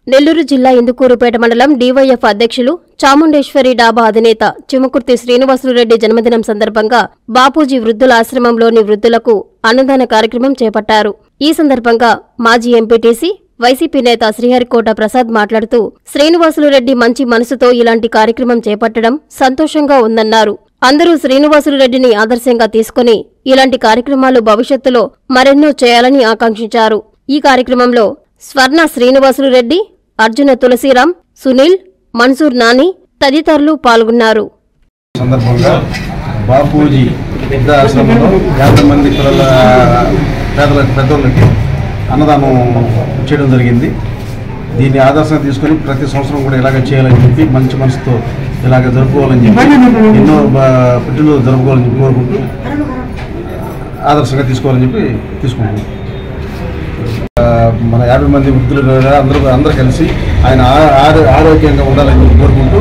నెల్లూరు జిల్లా ఇందుకూరుపేట మండలం డీవైఎఫ్ అధ్యక్షులు చాముండేశ్వరి డాబా అధినేత చిముకుర్తి శ్రీనివాసులురెడ్డి జన్మదినం సందర్భంగా బాపూజీ వృద్ధుల ఆశ్రమంలోని వృద్ధులకు అన్నదాన కార్యక్రమం చేపట్టారు ఈ సందర్భంగా మాజీ ఎంపీటీసీ వైసీపీ నేత శ్రీహరికోట ప్రసాద్ మాట్లాడుతూ శ్రీనివాసులురెడ్డి మంచి మనసుతో ఇలాంటి కార్యక్రమం చేపట్టడం సంతోషంగా ఉందన్నారు అందరూ శ్రీనివాసులురెడ్డిని ఆదర్శంగా తీసుకుని ఇలాంటి కార్యక్రమాలు భవిష్యత్తులో మరెన్నో చేయాలని ఆకాంక్షించారు ఈ కార్యక్రమంలో స్వర్ణ శ్రీనివాసులురెడ్డి అర్జున తులసిరాం సునీల్ మన్సూర్ నాని తదితరులు పాల్గొన్నారు సందర్భంగా బాపూజీ వృద్ధాశ్రమంలో యాభై మంది పిల్లల పేదల పెద్దోళ్ళకి అన్నదానం చేయడం జరిగింది దీన్ని ఆదర్శంగా తీసుకొని ప్రతి సంవత్సరం కూడా ఇలాగ చేయాలని చెప్పి మంచి మనసుతో ఇలాగ జరుపుకోవాలని చెప్పి ఎన్నో బా- పుట్టినరోజు జరుపుకోవాలని చెప్పి కోరుకుంటూ ఆదర్శంగా తీసుకోవాలని చెప్పి తీసుకుంటున్నాం ఆ, మన యాభై మంది వృద్ధులు కూడా అందరూ అందరూ కలిసి ఆయన ఆ- ఆరో- ఆరోగ్యంగా ఉండాలని చెప్పి కోరుకుంటూ